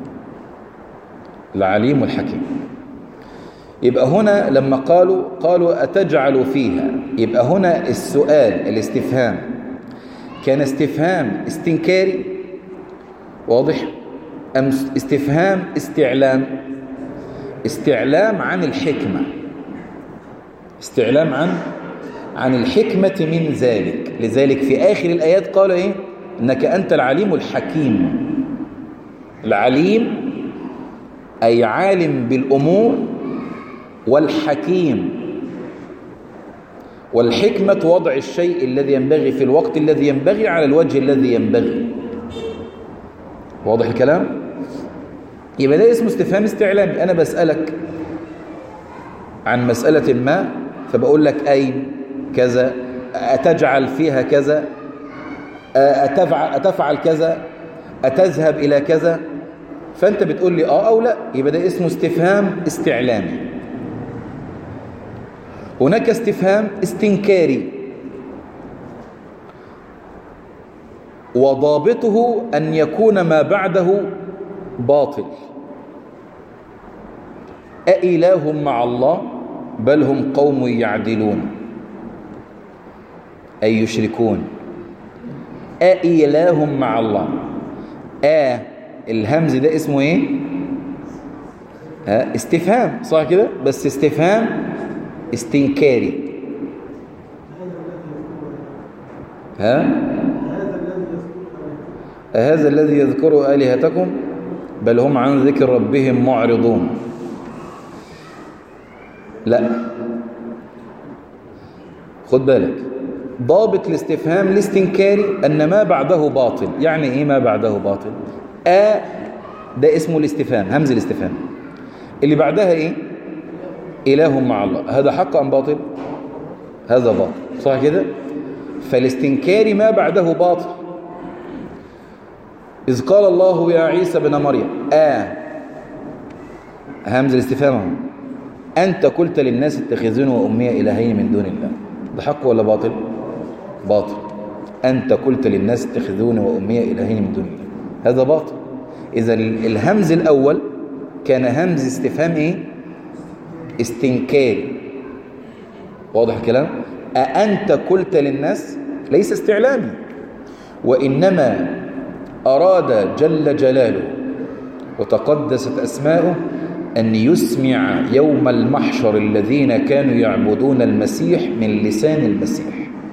العليم الحكيم يبقى هنا لما قالوا قالوا أتجعل فيها يبقى هنا السؤال الاستفهام كان استفهام استنكاري واضح أم استفهام استعلام استعلام عن الحكمة استعلام عن عن الحكمة من ذلك لذلك في آخر الآيات قال إيه إنك أنت العليم الحكيم العليم أي عالم بالأمور والحكيم والحكمة وضع الشيء الذي ينبغي في الوقت الذي ينبغي على الوجه الذي ينبغي واضح الكلام؟ يبقى ده اسمه استفهام استعلامي أنا بسألك عن مسألة ما فبقول لك أين كذا أتجعل فيها كذا أتفعل, أتفعل كذا أتذهب إلى كذا فأنت بتقول لي آه أو لا يبقى ده اسمه استفهام استعلامي هناك استفهام استنكاري وضابطه أن يكون ما بعده باطل أإله مع الله بل هم قوم يعدلون أي يشركون أإله مع الله آ الهمز ده اسمه ايه ها استفهام صح كده بس استفهام استنكاري ها هذا الذي يذكر آلهتكم بل هم عن ذكر ربهم معرضون لا خد بالك ضابط الاستفهام الاستنكاري أن ما بعده باطل يعني إيه ما بعده باطل آ ده اسمه الاستفهام همز الاستفهام اللي بعدها إيه إله مع الله هذا حق أم باطل هذا باطل صح كده فالاستنكاري ما بعده باطل إذ قال الله يا عيسى بن مريم آ همز الاستفهام أنت قلت للناس اتخذون وأمي إلهين من دون الله ده حق ولا باطل باطل أنت قلت للناس اتخذون وأمي إلهين من دون الله هذا باطل إذا الهمز الأول كان همز استفهام إيه استنكاري واضح الكلام أأنت قلت للناس ليس استعلامي وإنما أراد جل جلاله وتقدست أسماؤه أن يسمع يوم المحشر الذين كانوا يعبدون المسيح من لسان المسيح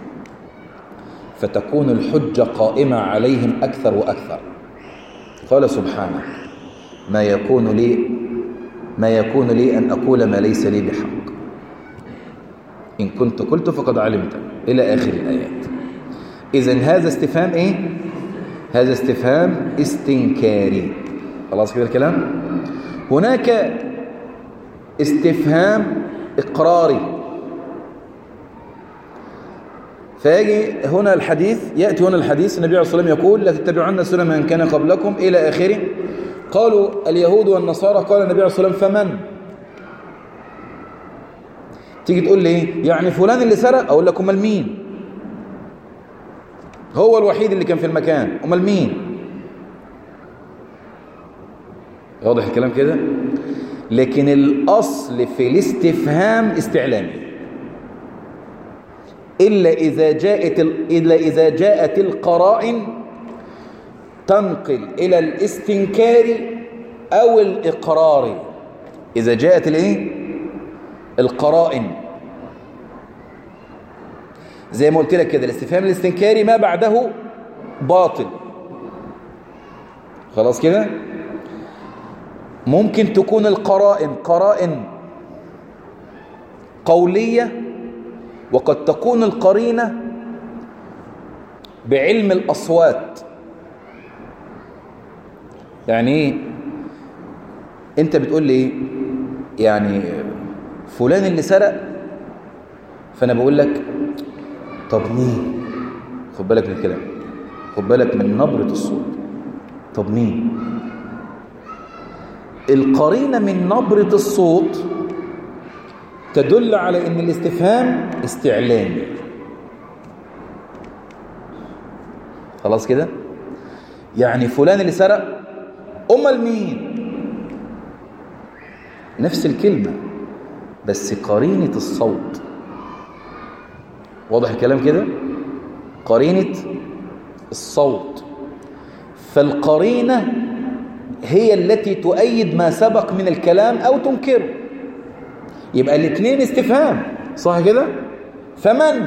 فتكون الحجة قائمة عليهم أكثر وأكثر قال سبحانه ما يكون لي ما يكون لي أن أقول ما ليس لي بحق إن كنت قلت فقد علمت إلى آخر الآيات إذن هذا استفهام إيه؟ هذا استفهام استنكاري خلاص كده الكلام هناك استفهام إقراري فيجي هنا الحديث يأتي هنا الحديث النبي عليه الصلاة والسلام يقول لا تتبعن سنة من كان قبلكم إلى آخره قالوا اليهود والنصارى قال النبي عليه الصلاة والسلام فمن تيجي تقول لي ايه يعني فلان اللي سرق اقول لك امال مين هو الوحيد اللي كان في المكان امال مين واضح الكلام كده لكن الأصل في الاستفهام استعلامي إلا إذا جاءت إلا إذا جاءت القرائن تنقل إلى الاستنكار أو الإقرار إذا جاءت الإيه؟ القرائن زي ما قلت لك كده الاستفهام الاستنكاري ما بعده باطل خلاص كده ممكن تكون القرائن قرائن قولية وقد تكون القرينة بعلم الأصوات يعني ايه انت بتقول لي ايه يعني فلان اللي سرق فانا بقول لك طب مين خد بالك من الكلام خد بالك من نبرة الصوت طب مين القرينة من نبرة الصوت تدل على ان الاستفهام استعلامي خلاص كده يعني فلان اللي سرق امال مين نفس الكلمة بس قرينة الصوت واضح الكلام كده قرينة الصوت فالقرينة هي التي تؤيد ما سبق من الكلام أو تنكره يبقى الاثنين استفهام صح كده فمن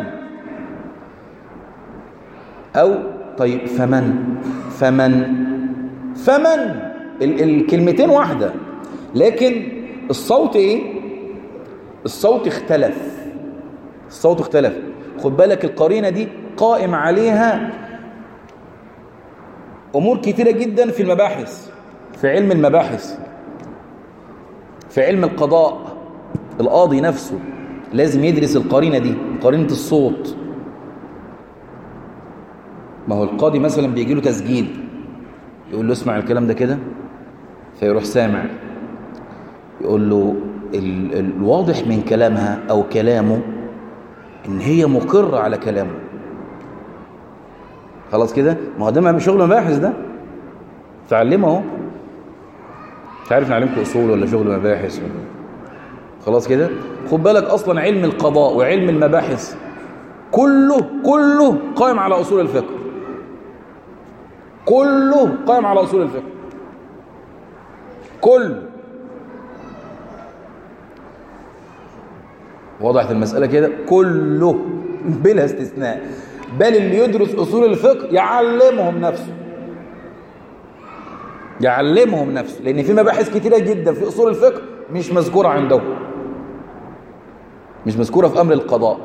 أو طيب فمن فمن فمن ال الكلمتين واحدة لكن الصوت ايه الصوت اختلف الصوت اختلف خد بالك القرينة دي قائم عليها أمور كتيرة جدا في المباحث في علم المباحث في علم القضاء القاضي نفسه لازم يدرس القرينة دي قرينة الصوت ما هو القاضي مثلا بيجي له تسجيل يقول له اسمع الكلام ده كده فيروح سامع يقول له ال الواضح من كلامها أو كلامه إن هي مقرة على كلامه خلاص كده ما هو ده ما شغل مباحث ده تعلمه اهو مش عارف نعلمكم اصول ولا شغل مباحث ولا خلاص كده خد بالك اصلا علم القضاء وعلم المباحث كله كله قائم على اصول الفقه كله قائم على اصول الفقه كله وضحت المسألة كده كله بلا استثناء بل اللي يدرس أصول الفقه يعلمهم نفسه يعلمهم نفسه لأن في مباحث كتيرة جدا في أصول الفقه مش مذكورة عندهم مش مذكورة في أمر القضاء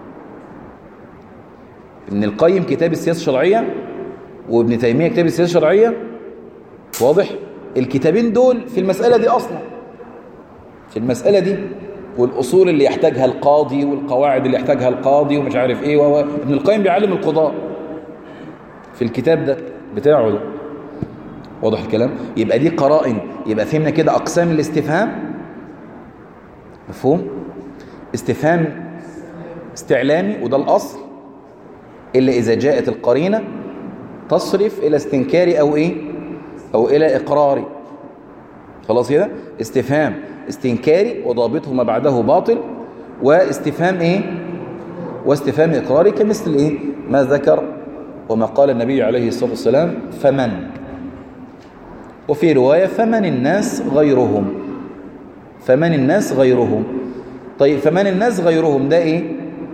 ابن القيم كتاب السياسة الشرعية وابن تيمية كتاب السياسة الشرعية واضح الكتابين دول في المسألة دي أصلا في المسألة دي والأصول اللي يحتاجها القاضي والقواعد اللي يحتاجها القاضي ومش عارف إيه وهو ابن القيم بيعلم القضاء في الكتاب ده بتاعه ده واضح الكلام يبقى دي قرائن يبقى فهمنا كده أقسام الاستفهام مفهوم استفهام استعلامي وده الأصل إلا إذا جاءت القرينة تصرف إلى استنكاري أو إيه أو إلى إقراري خلاص كده استفهام استنكاري وضابطه ما بعده باطل واستفهام ايه واستفهام اقراري كمثل ايه ما ذكر وما قال النبي عليه الصلاه والسلام فمن وفي روايه فمن الناس غيرهم فمن الناس غيرهم طيب فمن الناس غيرهم ده ايه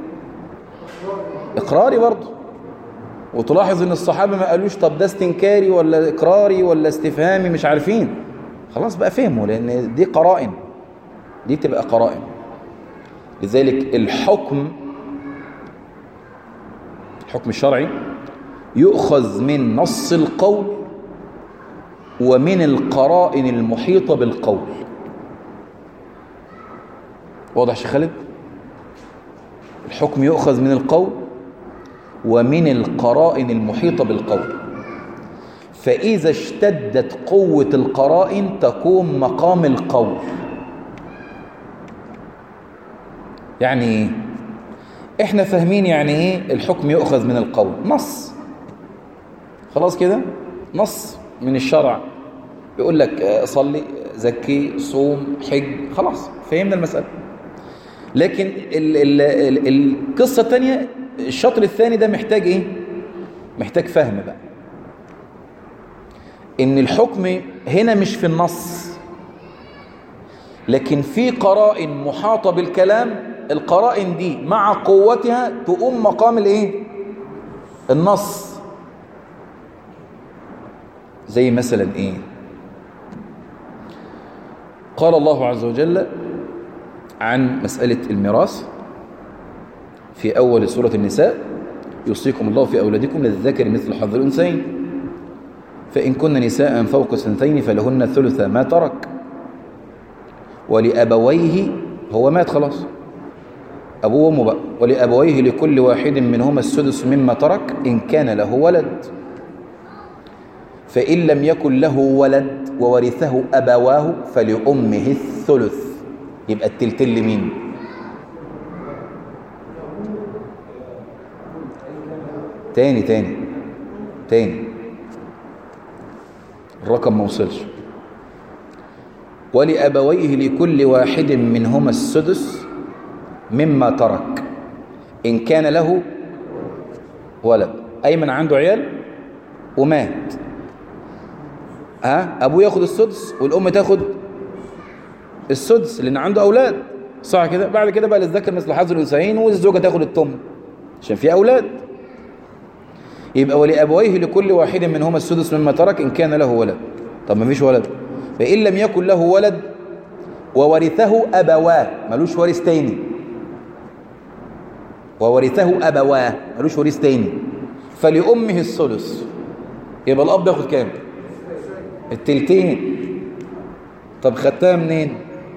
اقراري برضه وتلاحظ ان الصحابه ما قالوش طب ده استنكاري ولا اقراري ولا استفهامي مش عارفين خلاص بقى فهموا لان دي قرائن دي تبقى قرائن لذلك الحكم الحكم الشرعي يؤخذ من نص القول ومن القرائن المحيطة بالقول واضح شيخ خالد الحكم يؤخذ من القول ومن القرائن المحيطة بالقول فإذا اشتدت قوة القرائن تقوم مقام القول يعني ايه احنا فاهمين يعني ايه الحكم يؤخذ من القول نص خلاص كده نص من الشرع بيقول لك صلي زكي صوم حج خلاص فهمنا المسألة لكن ال ال ال القصة الثانية الشطر الثاني ده محتاج ايه محتاج فهم بقى ان الحكم هنا مش في النص لكن في قرائن محاطة بالكلام القرائن دي مع قوتها تقوم مقام الايه النص زي مثلا ايه قال الله عز وجل عن مسألة الميراث في أول سورة النساء يوصيكم الله في أولادكم للذكر مثل حظ الأنثيين فإن كن نساء فوق سنتين فلهن ثلث ما ترك ولأبويه هو مات خلاص أبوه وأمه بقى ولأبويه لكل واحد منهما السدس مما ترك إن كان له ولد فإن لم يكن له ولد وورثه أبواه فلأمه الثلث يبقى التلتين لمين تاني تاني تاني الرقم ما وصلش ولأبويه لكل واحد منهما السدس مما ترك إن كان له ولد أيمن عنده عيال ومات ها أبوه ياخد السدس والأم تاخد السدس لأن عنده أولاد صح كده بعد كده بقى للذكر مثل حظ الأنثيين والزوجة تاخد التم عشان في أولاد يبقى ولأبويه لكل واحد منهما السدس مما ترك إن كان له ولد طب ما فيش ولد فإن لم يكن له ولد وورثه أبواه ملوش وارث تاني وورثه أبواه ملوش وارث تاني فلأمه الثلث يبقى الأب ياخد كام التلتين طب خدتها منين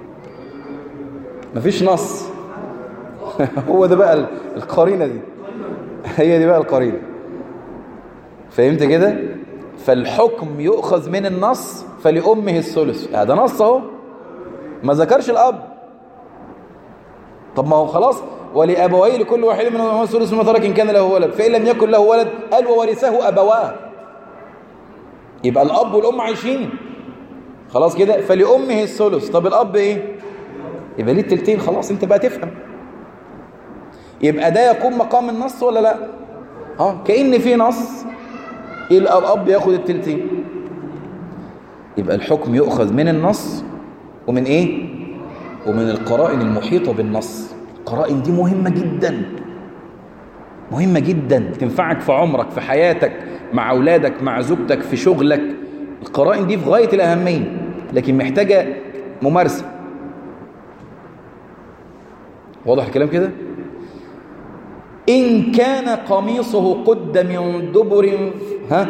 مفيش نص هو ده بقى القرينة دي هي دي بقى القرينة فهمت كده فالحكم يؤخذ من النص فلأمه الثلث هذا نص اهو ما ذكرش الأب طب ما هو خلاص ولأبويه لكل واحد منهم الثلث مما ترك إن كان له ولد فإن لم يكن له ولد قال وورثه أبواه يبقى الأب والأم عايشين خلاص كده فلأمه الثلث طب الأب إيه يبقى ليه التلتين خلاص أنت بقى تفهم يبقى ده يكون مقام النص ولا لا اه كأن في نص يبقى الأب ياخد التلتين يبقى الحكم يؤخذ من النص ومن ايه ومن القرائن المحيطة بالنص القرائن دي مهمة جدا مهمة جدا تنفعك في عمرك في حياتك مع أولادك مع زوجتك في شغلك القرائن دي في غاية الأهمية لكن محتاجة ممارسة واضح الكلام كده إن كان قميصه قد من دبر ها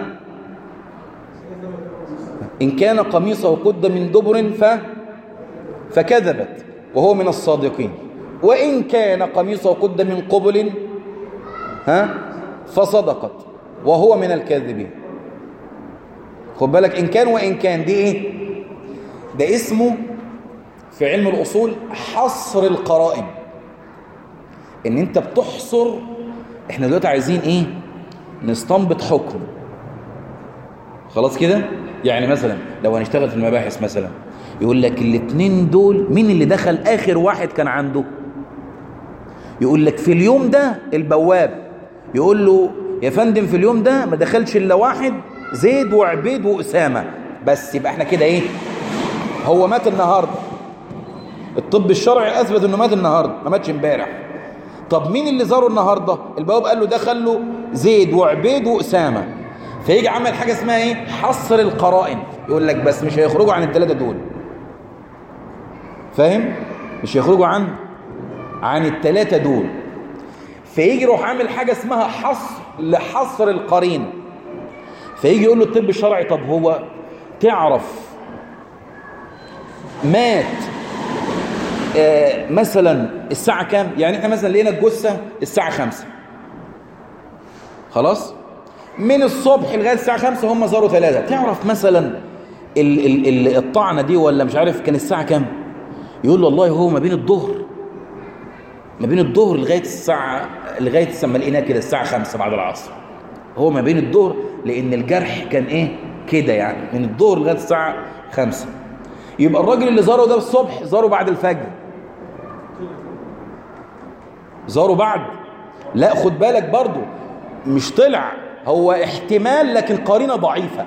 إن كان قميصه قد من دبر ف فكذبت وهو من الصادقين وإن كان قميصه قد من قبل ها فصدقت وهو من الكاذبين خد بالك إن كان وإن كان دي إيه ده اسمه في علم الأصول حصر القرائن ان انت بتحصر احنا دلوقتي عايزين ايه نستنبط حكم خلاص كده يعني مثلا لو هنشتغل في المباحث مثلا يقول لك الاثنين دول مين اللي دخل اخر واحد كان عنده يقول لك في اليوم ده البواب يقول له يا فندم في اليوم ده ما دخلش الا واحد زيد وعبيد واسامه بس يبقى احنا كده ايه هو مات النهارده الطب الشرعي اثبت انه مات النهارده ما ماتش امبارح طب مين اللي زاره النهارده البواب قال له دخل له زيد وعبيد واسامه فيجي عمل حاجه اسمها ايه حصر القرائن يقول لك بس مش هيخرجوا عن الثلاثه دول فاهم مش هيخرجوا عن عن الثلاثه دول فيجي يروح عامل حاجه اسمها حصر لحصر القرين فيجي يقول له الطب الشرعي طب هو تعرف مات آه مثلا الساعة كام يعني احنا مثلا لقينا الجثة الساعة خمسة خلاص من الصبح لغاية الساعة خمسة هم زاروا ثلاثة تعرف مثلا ال ال ال الطعنة دي ولا مش عارف كان الساعة كام يقول له والله هو ما بين الظهر ما بين الظهر لغاية الساعة لغاية لما لقيناه كده الساعة خمسة بعد العصر هو ما بين الظهر لأن الجرح كان إيه كده يعني من الظهر لغاية الساعة خمسة يبقى الراجل اللي زاره ده الصبح زاره بعد الفجر زاره بعد لا خد بالك برضو مش طلع هو احتمال لكن قرينة ضعيفة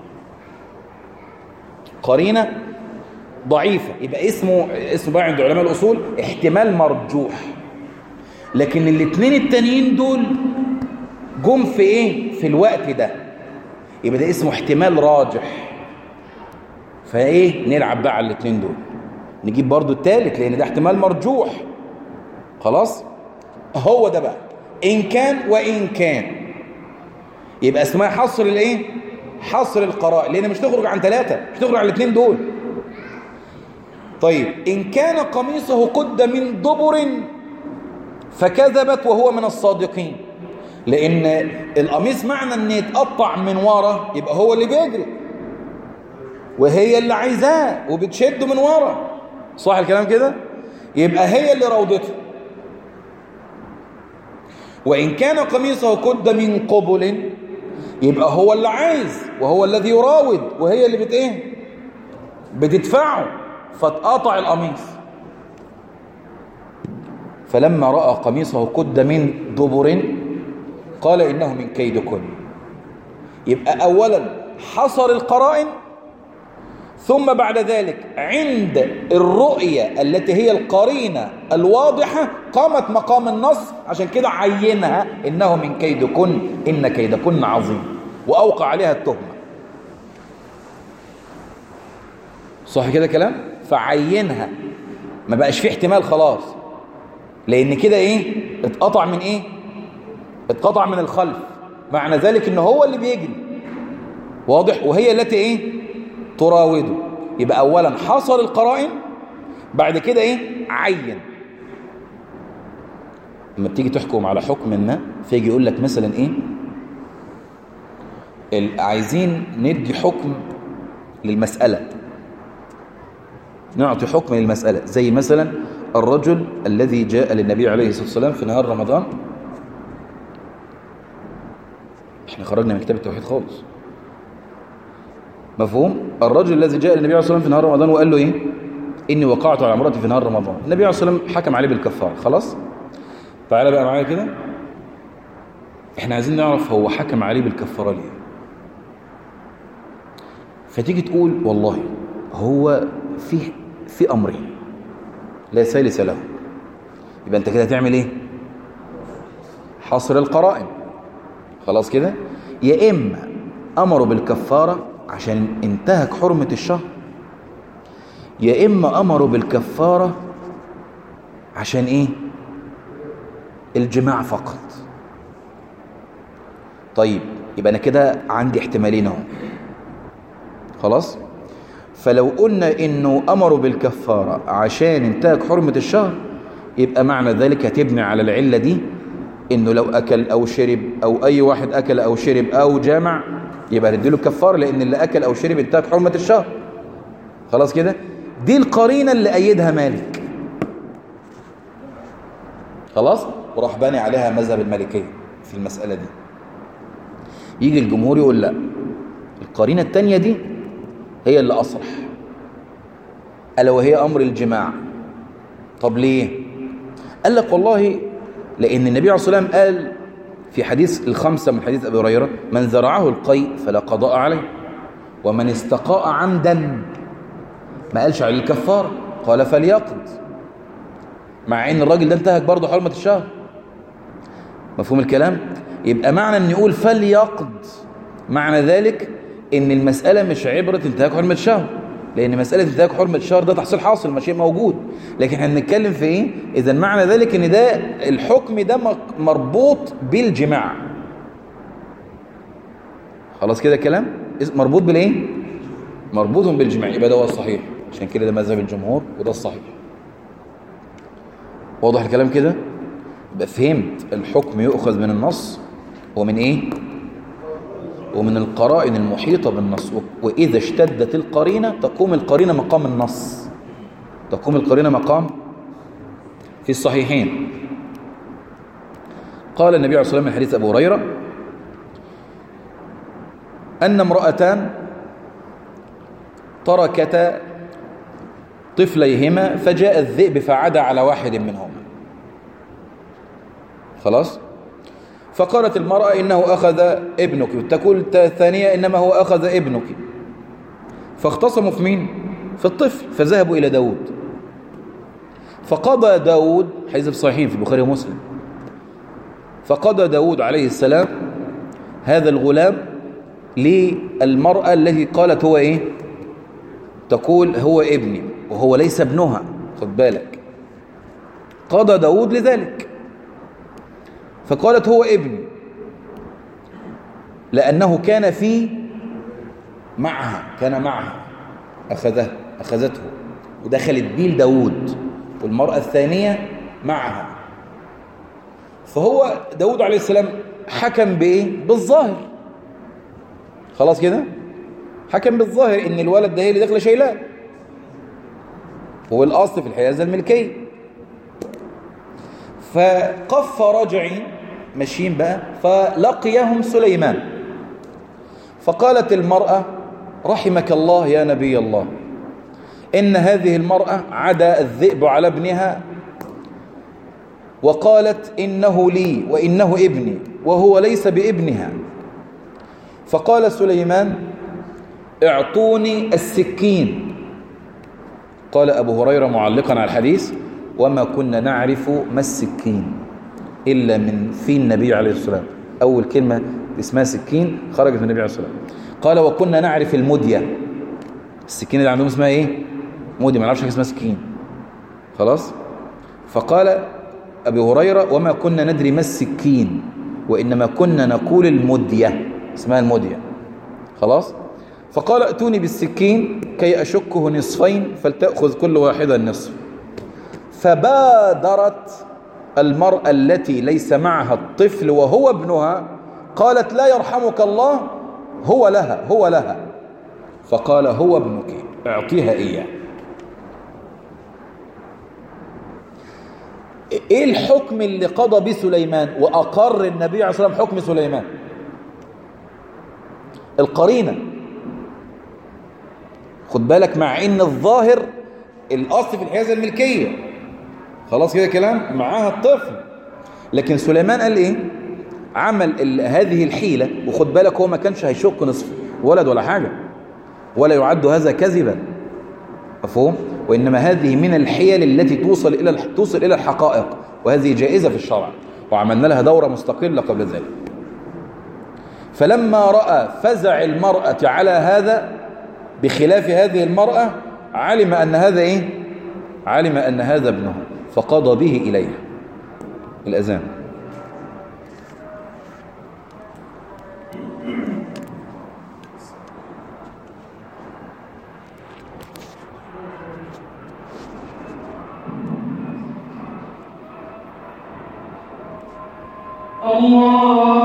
قرينة ضعيفة يبقى اسمه اسمه بقى عند علماء الأصول احتمال مرجوح لكن الاثنين التانيين دول جم في ايه في الوقت ده يبقى ده اسمه احتمال راجح فايه نلعب بقى على الاثنين دول نجيب برضو الثالث لان ده احتمال مرجوح خلاص هو ده بقى ان كان وان كان يبقى اسمها حصر الايه حصر القراء لان مش تخرج عن ثلاثة مش تخرج عن الاثنين دول طيب ان كان قميصه قد من دبر فكذبت وهو من الصادقين لان القميص معنى ان يتقطع من ورا يبقى هو اللي بيجري وهي اللي عايزاه وبتشده من ورا صح الكلام كده يبقى هي اللي روضته وإن كان قميصه قد من قبل يبقى هو اللي عايز وهو الذي يراود وهي اللي بت ايه بتدفعه فاتقطع القميص فلما رأى قميصه قد من دبر قال إنه من كيدكن يبقى أولا حصر القرائن ثم بعد ذلك عند الرؤية التي هي القرينة الواضحة قامت مقام النص عشان كده عينها إنه من كيدكن إن كيدكن عظيم وأوقع عليها التهمة صح كده كلام فعينها ما بقاش فيه احتمال خلاص لأن كده إيه اتقطع من إيه اتقطع من الخلف معنى ذلك إن هو اللي بيجري واضح وهي التي إيه تراوده يبقى اولا حصر القرائن بعد كده ايه عين لما بتيجي تحكم على حكم ما فيجي يقول لك مثلا ايه عايزين ندي حكم للمسألة نعطي حكم للمسألة زي مثلا الرجل الذي جاء للنبي عليه الصلاة والسلام في نهار رمضان احنا خرجنا من كتاب التوحيد خالص مفهوم الرجل الذي جاء للنبي عليه الصلاة والسلام في نهار رمضان وقال له ايه اني وقعت على مراتي في نهار رمضان النبي عليه الصلاة والسلام حكم عليه بالكفاره خلاص تعالى بقى معايا كده احنا عايزين نعرف هو حكم عليه بالكفاره ليه فتيجي تقول والله هو في في امرين لا ثالث له يبقى انت كده هتعمل ايه حصر القرائن خلاص كده يا اما امروا بالكفاره عشان انتهك حرمة الشهر يا إما أمروا بالكفارة عشان إيه الجماع فقط طيب يبقى أنا كده عندي احتمالين اهو خلاص فلو قلنا إنه أمروا بالكفارة عشان انتهك حرمة الشهر يبقى معنى ذلك هتبني على العلة دي إنه لو أكل أو شرب أو أي واحد أكل أو شرب أو جامع يبقى نديله الكفاره لان اللي اكل او شرب انتهك حرمه الشهر خلاص كده دي القرينه اللي ايدها مالك خلاص وراح باني عليها مذهب المالكيه في المساله دي يجي الجمهور يقول لا القرينه الثانيه دي هي اللي اصرح الا وهي امر الجماع طب ليه قال لك والله لان النبي عليه الصلاه والسلام قال في حديث الخمسة من حديث أبي هريرة من زرعه القيء فلا قضاء عليه ومن استقاء عمدا ما قالش عليه الكفار قال فليقض مع ان الراجل ده انتهك برضه حرمة الشهر مفهوم الكلام يبقى معنى ان يقول فليقض معنى ذلك ان المسألة مش عبرة انتهاك حرمة الشهر لان مسألة انتهاك حرمة الشهر ده تحصيل حاصل ما شيء موجود لكن احنا بنتكلم في ايه اذا معنى ذلك ان ده الحكم ده مربوط بالجماع خلاص كده الكلام مربوط بالايه مربوط بالجماع يبقى ده هو الصحيح عشان كده ده مذهب الجمهور وده الصحيح واضح الكلام كده يبقى فهمت الحكم يؤخذ من النص ومن ايه ومن القرائن المحيطة بالنص وإذا اشتدت القرينة تقوم القرينة مقام النص تقوم القرينة مقام في الصحيحين قال النبي عليه الصلاة والسلام من حديث أبو هريرة أن امرأتان تركتا طفليهما فجاء الذئب فعدى على واحد منهما خلاص فقالت المرأة إنه أخذ ابنك تقول الثانية إنما هو أخذ ابنك فاختصموا في مين في الطفل فذهبوا إلى داود فقضى داود حيث في صحيحين في البخاري ومسلم فقضى داود عليه السلام هذا الغلام للمرأة التي قالت هو إيه تقول هو ابني وهو ليس ابنها خد بالك قضى داود لذلك فقالت هو ابني لأنه كان في معها كان معها أخذه أخذته ودخلت بيه لداود والمرأة الثانية معها فهو داود عليه السلام حكم بإيه؟ بالظاهر خلاص كده حكم بالظاهر إن الولد ده هي اللي داخله شايلاه هو الأصل في الحيازة الملكية فقف رجعي ماشيين بقى فلقيهم سليمان فقالت المرأة رحمك الله يا نبي الله إن هذه المرأة عدا الذئب على ابنها وقالت إنه لي وإنه ابني وهو ليس بابنها فقال سليمان اعطوني السكين قال أبو هريرة معلقا على الحديث وما كنا نعرف ما السكين إلا من في النبي عليه الصلاة والسلام أول كلمة اسمها سكين خرجت من النبي عليه الصلاة والسلام قال وكنا نعرف المدية السكين اللي عندهم اسمها ايه مدية ما نعرفش حاجة اسمها سكين خلاص فقال أبي هريرة وما كنا ندري ما السكين وإنما كنا نقول المدية اسمها المدية خلاص فقال ائتوني بالسكين كي أشكه نصفين فلتأخذ كل واحدة النصف فبادرت المرأة التي ليس معها الطفل وهو ابنها قالت لا يرحمك الله هو لها هو لها فقال هو ابنك اعطيها إياه ايه الحكم اللي قضى به سليمان واقر النبي عليه الصلاه والسلام حكم سليمان القرينه خد بالك مع ان الظاهر الاصل في الحيازه الملكيه خلاص كده كلام معاها الطفل لكن سليمان قال ايه عمل هذه الحيله وخد بالك هو ما كانش هيشك نصف ولد ولا حاجه ولا يعد هذا كذبا مفهوم وإنما هذه من الحيل التي توصل إلى توصل إلى الحقائق وهذه جائزة في الشرع وعملنا لها دورة مستقلة قبل ذلك فلما رأى فزع المرأة على هذا بخلاف هذه المرأة علم أن هذا إيه علم أن هذا ابنه فقضى به إليها الأذان الله